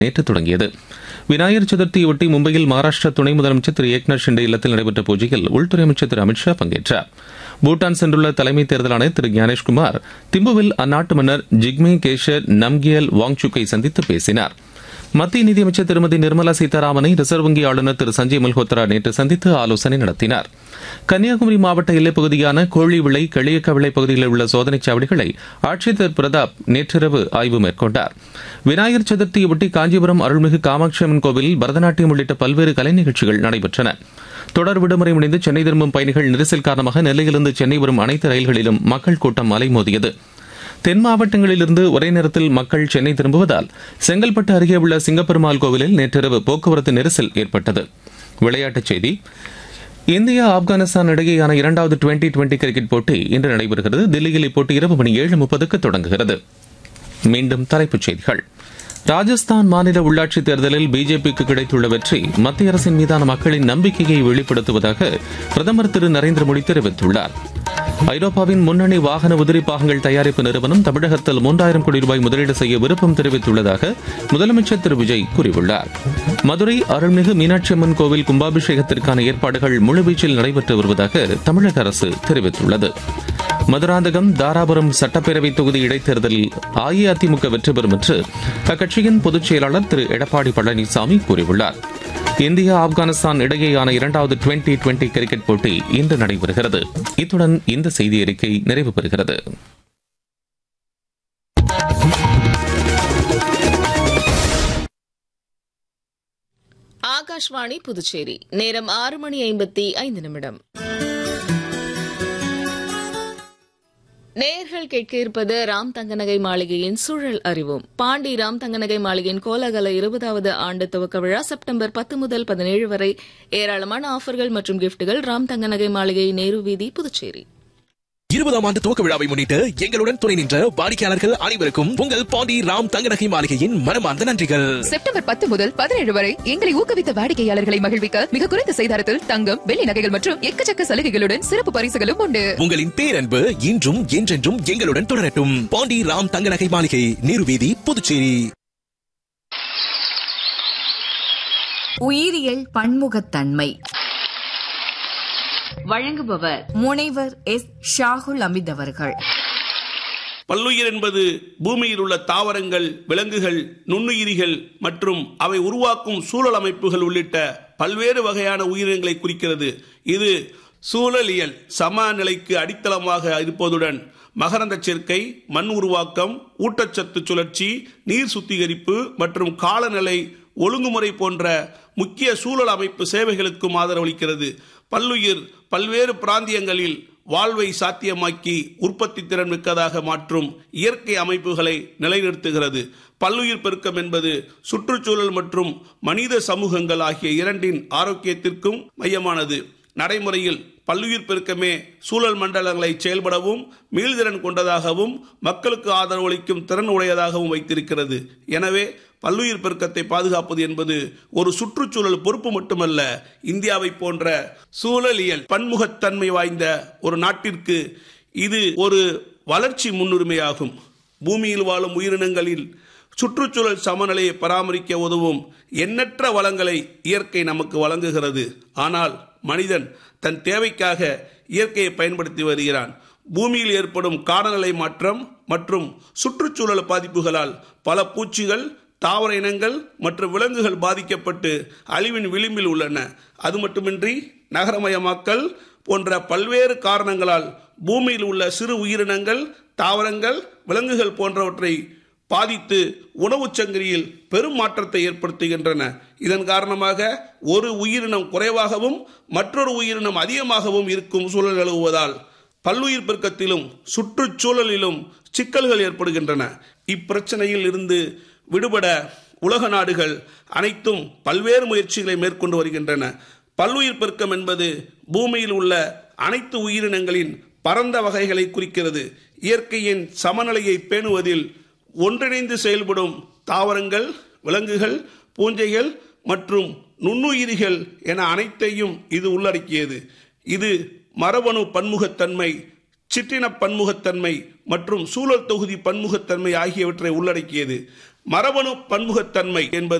நேற்று தொடங்கியது விநாயகர் சதுர்த்தியொட்டி மும்பையில் மகாராஷ்டிரா துணை முதலமைச்சர் திரு ஏக்நாத் ஷிண்டே இல்லத்தில் நடைபெற்ற பூஜையில் உள்துறை அமைச்சர் திரு அமித்ஷா பங்கேற்றார் பூட்டான் சென்றுள்ள தலைமை தேர்தல் ஆணையர் திரு ஞானேஷ்குமார் திம்புவில் அந்நாட்டு மன்னர் ஜிக்மே கேஷர் நம்கியல் வாங்சுக்கை சந்தித்து பேசினார் மத்திய நிதியமைச்சர் திருமதி நிர்மலா சீதாராமனை ரிசர்வ் வங்கி ஆளுநர் திரு சஞ்சய் மல்ஹோத்ரா நேற்று சந்தித்து ஆலோசனை நடத்தினார் கன்னியாகுமரி மாவட்ட எல்லைப் பகுதியான கோழிவிளை களியக்கவிளை பகுதிகளில் உள்ள சோதனைச் சாவடிகளை ஆட்சியர் திரு பிரதாப் நேற்றிரவு ஆய்வு மேற்கொண்டார் விநாயகர் சதுர்த்தியொட்டி காஞ்சிபுரம் அருள்மிகு காமாட்சி அம்மன் கோவிலில் பரதநாட்டியம் உள்ளிட்ட பல்வேறு கலை நிகழ்ச்சிகள் நடைபெற்றன தொடர் விடுமுறை முடிந்து சென்னை திரும்பும் பயணிகள் நெரிசல் காரணமாக நெல்லையிலிருந்து சென்னை வரும் அனைத்து ரயில்களிலும் மக்கள் கூட்டம் அலைமோதியது தென் மாவட்டங்களிலிருந்து ஒரே நேரத்தில் மக்கள் சென்னை திரும்புவதால் செங்கல்பட்டு அருகே உள்ள சிங்கப்பெருமாள் கோவிலில் நேற்றிரவு போக்குவரத்து நெரிசல் ஏற்பட்டது விளையாட்டுச் செய்தி இந்தியா ஆப்கானிஸ்தான் இடையேயான இரண்டாவது டுவெண்டி டுவெண்டி கிரிக்கெட் போட்டி இன்று நடைபெறுகிறது தில்லியில் இப்போட்டி இரவு மணி ஏழு முப்பதுக்கு தொடங்குகிறது மீண்டும் தலைப்புச் செய்திகள் ராஜஸ்தான் மாநில உள்ளாட்சித் தேர்தலில் பிஜேபிக்கு கிடைத்துள்ள வெற்றி மத்திய அரசின் மீதான மக்களின் நம்பிக்கையை வெளிப்படுத்துவதாக பிரதமர் திரு நரேந்திர மோடி தெரிவித்துள்ளார் ஐரோப்பாவின் முன்னணி வாகன உதிரி பாகங்கள் தயாரிப்பு நிறுவனம் தமிழகத்தில் மூன்றாயிரம் கோடி ரூபாய் முதலீடு செய்ய விருப்பம் தெரிவித்துள்ளதாக முதலமைச்சர் திரு விஜய் கூறியுள்ளார் மதுரை அருள்மிகு மீனாட்சி அம்மன் கோவில் கும்பாபிஷேகத்திற்கான ஏற்பாடுகள் முழுவீச்சில் நடைபெற்று வருவதாக தமிழக அரசு தெரிவித்துள்ளது மதுராந்தகம் தாராபுரம் சட்டப்பேரவை தொகுதி இடைத்தேர்தலில் அஇஅதிமுக வெற்றி பெறும் என்று அக்கட்சியின் பொதுச் செயலாளர் திரு எடப்பாடி பழனிசாமி கூறியுள்ளார் இந்தியா ஆப்கானிஸ்தான் இடையேயான இரண்டாவது டுவெண்டி டுவெண்டி கிரிக்கெட் போட்டி இன்று நடைபெறுகிறது இத்துடன் இந்த செய்தி அறிக்கை நிறைவு பெறுகிறது ஆகாஷ்வாணி புதுச்சேரி நேரம் ஆறு மணி ஐம்பத்தி ஐந்து நிமிடம் நேர்கள் கேட்க இருப்பது ராம் தங்கநகை மாளிகையின் சூழல் அறிவோம் பாண்டி ராம் தங்கநகை மாளிகையின் கோலாகல இருபதாவது ஆண்டு துவக்க விழா செப்டம்பர் பத்து முதல் பதினேழு வரை ஏராளமான ஆஃபர்கள் மற்றும் கிஃப்ட்டுகள் ராம் தங்கநகை மாளிகை நேரு வீதி புதுச்சேரி இருபதாம் ஆண்டு துவக்க விழாவை முன்னிட்டு எங்களுடன் துணை நின்ற வாடிக்கையாளர்கள் அனைவருக்கும் உங்கள் பாண்டி ராம் தங்கநகை மாளிகையின் மனமார்ந்த நன்றிகள் செப்டம்பர் பத்து முதல் பதினேழு வரை எங்களை ஊக்குவித்த வாடிக்கையாளர்களை மகிழ்விக்க மிக குறைந்த செய்தாரத்தில் தங்கம் வெள்ளி நகைகள் மற்றும் எக்கச்சக்க சலுகைகளுடன் சிறப்பு பரிசுகளும் உண்டு உங்களின் பேரன்பு இன்றும் என்றென்றும் எங்களுடன் தொடரட்டும் பாண்டி ராம் தங்கநகை மாளிகை நீருவீதி புதுச்சேரி உயிரியல் பன்முகத்தன்மை வழங்குபவர் முனைவர் எஸ் ஷாகுல் அமித் அவர்கள் பல்லுயிர் என்பது பூமியில் உள்ள தாவரங்கள் விலங்குகள் நுண்ணுயிரிகள் மற்றும் அவை உருவாக்கும் சூழல் அமைப்புகள் உள்ளிட்ட பல்வேறு வகையான உயிரினங்களை குறிக்கிறது இது சூழலியல் சமநிலைக்கு அடித்தளமாக இருப்பதுடன் மகரந்த சேர்க்கை மண் உருவாக்கம் ஊட்டச்சத்து சுழற்சி நீர் சுத்திகரிப்பு மற்றும் காலநிலை ஒழுங்குமுறை போன்ற முக்கிய சூழல் அமைப்பு சேவைகளுக்கும் ஆதரவளிக்கிறது பல்லுயிர் பல்வேறு பிராந்தியங்களில் வாழ்வை சாத்தியமாக்கி உற்பத்தி திறன் மிக்கதாக மாற்றும் இயற்கை அமைப்புகளை நிலைநிறுத்துகிறது பல்லுயிர் பெருக்கம் என்பது சுற்றுச்சூழல் மற்றும் மனித சமூகங்கள் ஆகிய இரண்டின் ஆரோக்கியத்திற்கும் மையமானது நடைமுறையில் பல்லுயிர் பெருக்கமே சூழல் மண்டலங்களை செயல்படவும் மீள்திறன் கொண்டதாகவும் மக்களுக்கு ஆதரவளிக்கும் திறன் உடையதாகவும் வைத்திருக்கிறது எனவே பல்லுயிர் பெருக்கத்தை பாதுகாப்பது என்பது ஒரு சுற்றுச்சூழல் பொறுப்பு மட்டுமல்ல இந்தியாவை போன்ற சூழலியல் பன்முகத்தன்மை வாய்ந்த ஒரு நாட்டிற்கு இது ஒரு வளர்ச்சி முன்னுரிமையாகும் பூமியில் வாழும் உயிரினங்களில் சுற்றுச்சூழல் சமநிலையை பராமரிக்க உதவும் எண்ணற்ற வளங்களை இயற்கை நமக்கு வழங்குகிறது ஆனால் மனிதன் தன் தேவைக்காக இயற்கையை பயன்படுத்தி வருகிறான் பூமியில் ஏற்படும் காலநிலை மாற்றம் மற்றும் சுற்றுச்சூழல் பாதிப்புகளால் பல பூச்சிகள் தாவர இனங்கள் மற்றும் விலங்குகள் பாதிக்கப்பட்டு அழிவின் விளிம்பில் உள்ளன அது மட்டுமின்றி நகரமயமாக்கல் போன்ற பல்வேறு காரணங்களால் பூமியில் உள்ள சிறு உயிரினங்கள் தாவரங்கள் விலங்குகள் போன்றவற்றை பாதித்து உணவுச் சங்கிலியில் பெரும் மாற்றத்தை ஏற்படுத்துகின்றன இதன் காரணமாக ஒரு உயிரினம் குறைவாகவும் மற்றொரு உயிரினம் அதிகமாகவும் இருக்கும் சூழல் நிலவுவதால் பல்லுயிர் பெருக்கத்திலும் சுற்றுச்சூழலிலும் சிக்கல்கள் ஏற்படுகின்றன இப்பிரச்சனையில் இருந்து விடுபட உலக நாடுகள் அனைத்தும் பல்வேறு முயற்சிகளை மேற்கொண்டு வருகின்றன பல்லுயிர் பெருக்கம் என்பது பூமியில் உள்ள அனைத்து உயிரினங்களின் பரந்த வகைகளை குறிக்கிறது இயற்கையின் சமநிலையை பேணுவதில் ஒன்றிணைந்து செயல்படும் தாவரங்கள் விலங்குகள் பூஞ்சைகள் மற்றும் நுண்ணுயிரிகள் என அனைத்தையும் இது உள்ளடக்கியது இது மரபணு பன்முகத்தன்மை சிற்றின பன்முகத்தன்மை மற்றும் சூழல் தொகுதி பன்முகத்தன்மை ஆகியவற்றை உள்ளடக்கியது மரபணு பன்முகத்தன்மை என்பது